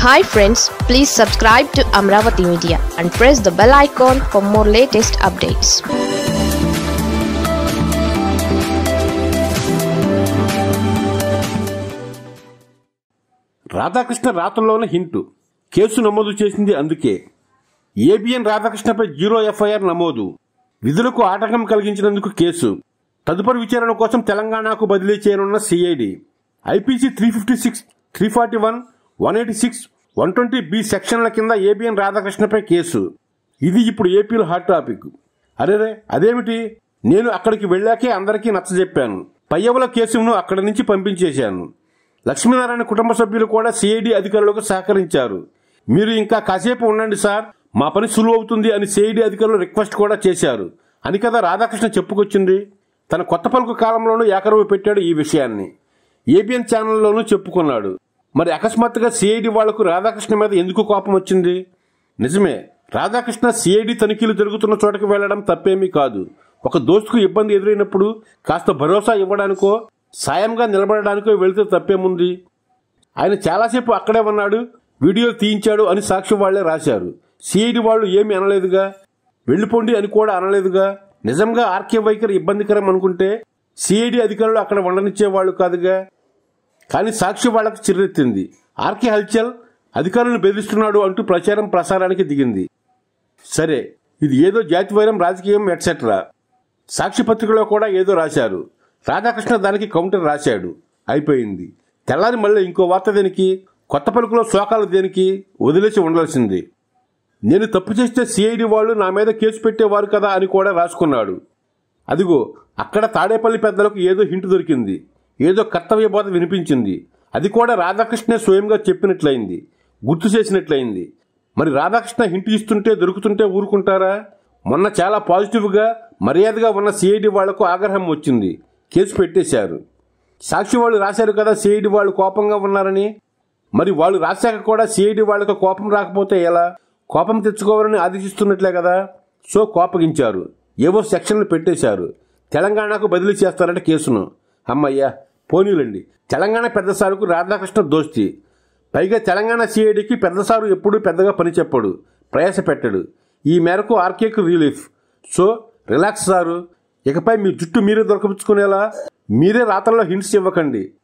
hi friends please subscribe to Amaravati media and press the bell icon for more latest updates Radhakrishna రాతల్లోనే hint case నమోదు చేసింది అందుకే ABN రాధాకృష్ణపై zero FIR నమోదు విధులకు ఆటంకం కలిగించినందుకు కేసు తదుపరి విచారణ కోసం తెలంగాణకు బదిలీ చేయనున్న CID IPC three fifty six three forty one one eighty six one twenty B సెక్షన్ల కింద ఏబిఎన్ రాధాకృష్ణపై కేసు ఇది ఇప్పుడు ఏపీలో హాట్ టాపిక్ అరేరే అదేమిటి నేను అక్కడికి వెళ్ళాకే అందరికీ నచ్చజెప్పాను పయ్యవుల కేసును అక్కడి నుంచి పంపించేశాను లక్ష్మీనారాయణ కుటుంబ సభ్యులు కూడా సిఐడి అధికారులకు సహకరించారు మీరు ఇంకా కాసేపు ఉండండి సార్ మా పని సులువు అవుతుంది అని సిఐడి అధికారులు రిక్వెస్ట్ కూడా చేశారు అని కదా రాధాకృష్ణ చెప్పుకొచ్చింది తన కొత్త పలుకు కాలంలోనూ ఏకరవు పెట్టాడు ఈ విషయాన్ని ఏబిఎన్ ఛానల్లోనూ చెప్పుకున్నాడు మరి అకస్మాత్తుగా సిఐడి వాళ్లకు రాధాకృష్ణ మీద ఎందుకు కోపం వచ్చింది నిజమే రాధాకృష్ణ సిఐడి తనిఖీలు జరుగుతున్న చోటకి వెళ్లడం తప్పేమీ కాదు ఒక దోస్తుకు ఇబ్బంది ఎదురైనప్పుడు కాస్త భరోసా ఇవ్వడానికో సాయంగా నిలబడడానికో వెళితే తప్పేముంది ఆయన చాలాసేపు అక్కడే ఉన్నాడు వీడియో తీయించాడు అని సాక్షి వాళ్లే రాశారు సిఐడి వాళ్ళు ఏమీ అనలేదుగా వెళ్ళిపోండి అని కూడా అనలేదుగా నిజంగా ఆర్కే వైఖరి ఇబ్బందికరం అనుకుంటే సిఐడి అధికారులు అక్కడ ఉండనిచ్చేవాళ్ళు కాదుగా కానీ సాక్షి వాళ్లకు చిర్రెత్తింది ఆర్కే హల్చల్ అధికారులను బెదిరిస్తున్నాడు అంటూ ప్రచారం ప్రసారానికి దిగింది సరే ఇది ఏదో జాతి వైరం రాజకీయం ఎట్సెట్రా సాక్షి పత్రికలో కూడా ఏదో రాశారు రాధాకృష్ణ దానికి కౌంటర్ రాశాడు అయిపోయింది తెల్లారి మళ్ళీ ఇంకో వార్త దేనికి కొత్త పలుకులో శోకాలు దేనికి వదిలేసి ఉండాల్సింది నేను తప్పు చేస్తే సిఐడి వాళ్ళు నా మీద కేసు పెట్టేవారు కదా అని కూడా రాసుకున్నాడు అదిగో అక్కడ తాడేపల్లి పెద్దలకు ఏదో హింటు దొరికింది ఏదో కర్తవ్య బోధ వినిపించింది అది కూడా రాధాకృష్ణే స్వయంగా చెప్పినట్లయింది గుర్తు చేసినట్లయింది మరి రాధాకృష్ణ హింటు ఇస్తుంటే దొరుకుతుంటే ఊరుకుంటారా మొన్న చాలా పాజిటివ్గా మర్యాదగా ఉన్న సిఐడి వాళ్లకు ఆగ్రహం వచ్చింది కేసు పెట్టేశారు సాక్షి వాళ్ళు రాశారు కదా సిఐడి వాళ్ళు కోపంగా ఉన్నారని మరి వాళ్ళు రాశాక కూడా సిఐడి వాళ్ళకు కోపం రాకపోతే ఎలా కోపం తెచ్చుకోవాలని ఆదేశిస్తున్నట్లే కదా సో కోపగించారు ఏవో సెక్షన్లు పెట్టేశారు తెలంగాణకు బదిలీ చేస్తారంటే కేసును అమ్మయ్యా పోనీలండి తెలంగాణ పెద్ద సారుకు రాధాకృష్ణ దోస్తి పైగా తెలంగాణ సిఐడికి పెద్ద సారు ఎప్పుడూ పెద్దగా పని చెప్పడు ప్రయాస పెట్టడు ఈ మేరకు ఆర్కేకు రిలీఫ్ సో రిలాక్స్ సారు ఇకపై మీ జుట్టు మీరే దొరకపుచ్చుకునేలా మీరే రాతల్లో హింట్స్ ఇవ్వకండి